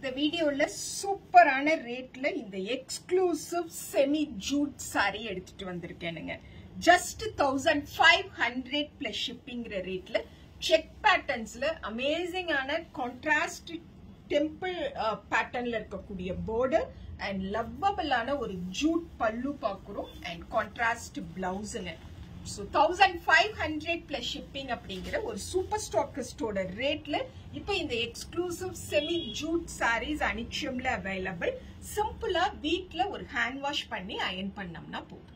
இந்த வீடியோல சூப்பரான ரேட்ல இந்த எக்ஸ்க்ளூசிவ் செமி ஜூட் சாரி எடுத்துட்டு வந்திருக்கேனுங்க just thousand five hundred plus ஷிப்பிங்கிற ரேட்ல செக் பேட்டர்ன்ஸ்ல அமேசிங்கான கான்ட்ராஸ்ட் டெம்பிள் பேட்டர்ன்ல இருக்கக்கூடிய border அண்ட் லவ்வபிளான ஒரு ஜூட் பல்லு பார்க்குறோம் அண்ட் கான்ட்ராஸ்ட் பிளவுஸுங்க so thousand five hundred plus shipping அப்படிங்கிற ஒரு சூப்பர் ஸ்டாக்கிஸ்டோட ரேட்ல இப்போ இந்த எக்ஸ்க்ளூசிவ் செமி ஜூட் சாரீஸ் அனிக்ஷம்ல அவைலபிள் சிம்பிளா வீட்ல ஒரு ஹேண்ட் வாஷ் பண்ணி அயன் பண்ணோம்னா போதும்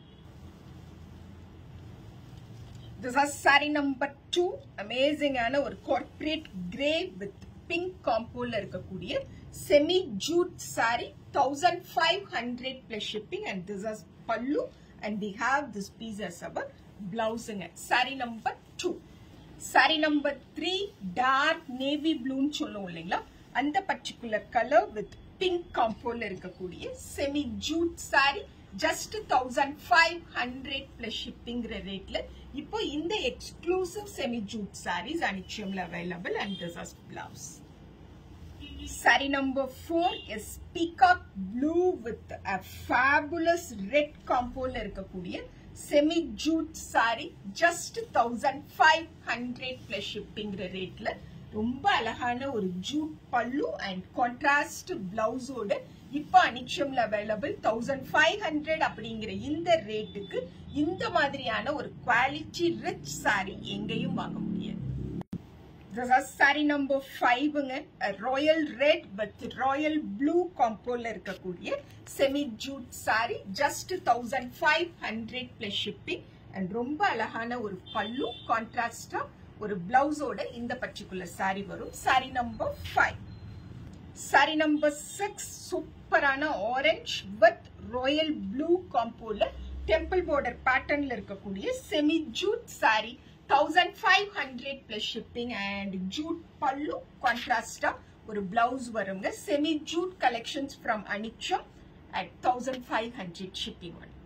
this are saree number two அமேசிங்கான ஒரு கார்பரேட் கிரே வித் பிங்க் காம்போல இருக்கக்கூடிய semi jute saree thousand five hundred plus shipping and this has pallu and we have this piece as our பிளவுஸுங்க saree number two saree number three dark navy ப்ளூன்னு சொல்லுவோம் இல்லைங்களா அந்த particular colour with pink காம்போல இருக்கக்கூடிய semi jute saree just thousand five hundred plus ஷிப்பிங்கிற ரேட்ல இப்போ இந்த எக்ஸ்க்ளூசிவ் செமி ஜூட் சாரீஸ் அனிச்சம்ல available and this has blouse saree number four is peacock blue with a fabulous red காம்போல இருக்கக்கூடிய semi jute saree just thousand five hundred plus ஷிப்பிங்கிற ரேட்ல ரொம்ப அழகான ஒரு ஜூட் பல்லு அண்ட் கான்ட்ராஸ்ட் பிளவுஸோட இப்ப அனிக்ஷம்ல அவைலபிள் தௌசண்ட் ஃபைவ் ஹண்ட்ரட் அப்படிங்கிற இந்த ரேட்டுக்கு இந்த மாதிரியான ஒரு குவாலிட்டி ரிச் சாரி எங்கேயும் வாங்க முடியாது This is saree number 5ங்க royal red with royal blue காம்போல இருக்கக்கூடிய semi jute saree just thousand five hundred plus shipping and ரொம்ப அழகான ஒரு பல்லு கான்ட்ராஸ்டா ஒரு பிளவுஸோட இந்த பர்டிகுலர் சாரி வரும் saree number five saree number six சூப்பரான ஆரஞ்ச் வித் ராயல் ப்ளூ காம்போல டெம்பிள் பார்டர் பேட்டர்ன்ல இருக்கக்கூடிய semi jute saree thousand five hundred plus shipping and jute pallu கான்ட்ராஸ்டா ஒரு பிளவுஸ் வருங்க semi jute collections from Anicham at thousand five hundred shipping one